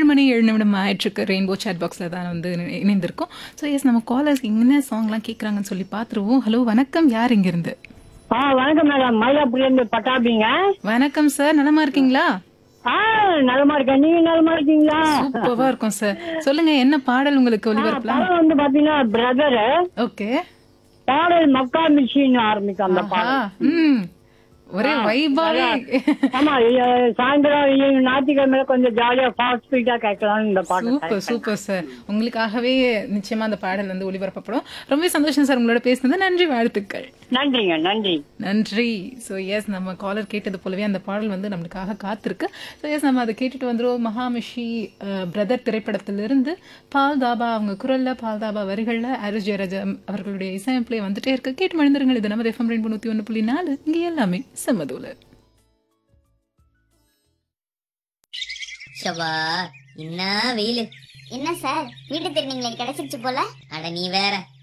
மணி ஏழு நிமிடம் ஆயிட்டுருக்கு ரெயின்போ சாட் பாக்ஸில் தான் வந்து இணை- இணைந்திருக்கோம் ஸோ எஸ் நம்ம காலர்ஸ் என்ன சாங்லாம் கேட்குறாங்கன்னு சொல்லி பார்த்துருவோம் ஹலோ வணக்கம் யார் இங்கிருந்து ஆ வணக்கம் மேடம் மயிலாப்பூர்லேருந்து பட்டாபிங்க வணக்கம் சார் நலமா இருக்கீங்களா ஆ நலமா இருக்கேன் நீங்க நலமா இருக்கீங்களா சூப்பராக இருக்கும் சார் சொல்லுங்க என்ன பாடல் உங்களுக்கு ஒளிபரப்பலாம் படம் வந்து பாத்தீங்கன்னா பிரதரு ஓகே பாடல் மக்கா மிஷின் ஆரம்பிக்கும் அந்த பாடல் ஆஹா ம் ஒரே வைபாவே ஆமா இது சாயந்தரம் இது ஞாயிற்றுக்கிழமை கொஞ்சம் ஜாலியா ஃபாஸ்ட் ஸ்பீடா கேட்கலாம் இந்த பாட்டு சூப்பர் சூப்பர் சார் உங்களுக்காகவே நிச்சயமா அந்த பாடல் வந்து ஒளிபரப்பப்படும் ரொம்ப சந்தோஷம் சார் உங்களோட பேசுனது நன்றி வாழ்த்துக்கள் நன்றிங்க நன்றி நன்றி ஸோ எஸ் நம்ம காலர் கேட்டது போலவே அந்த பாடல் வந்து நம்மளுக்காக காத்திருக்கு ஸோ எஸ் நம்ம அதை கேட்டுட்டு வந்துருவோம் மகாமிஷி பிரதர் திரைப்படத்திலிருந்து பால் தாபா அவங்க குரல்ல பால் தாபா வரிகளில் அருஸ் ஜெயராஜம் அவர்களுடைய இசையமைப்பிலே வந்துட்டே இருக்கு கேட்டு மனிதர்கள் இது நம்ம எஃப்எம் ரெண்டு நூற்றி ஒன்று புள்ளி நாலு இங்கே எல்லாமே செம்மதூல ஷபா என்ன வெயிலு என்ன சார் வீட்டு திருநீங்களே கிடைச்சிருச்சு போல அட நீ வேற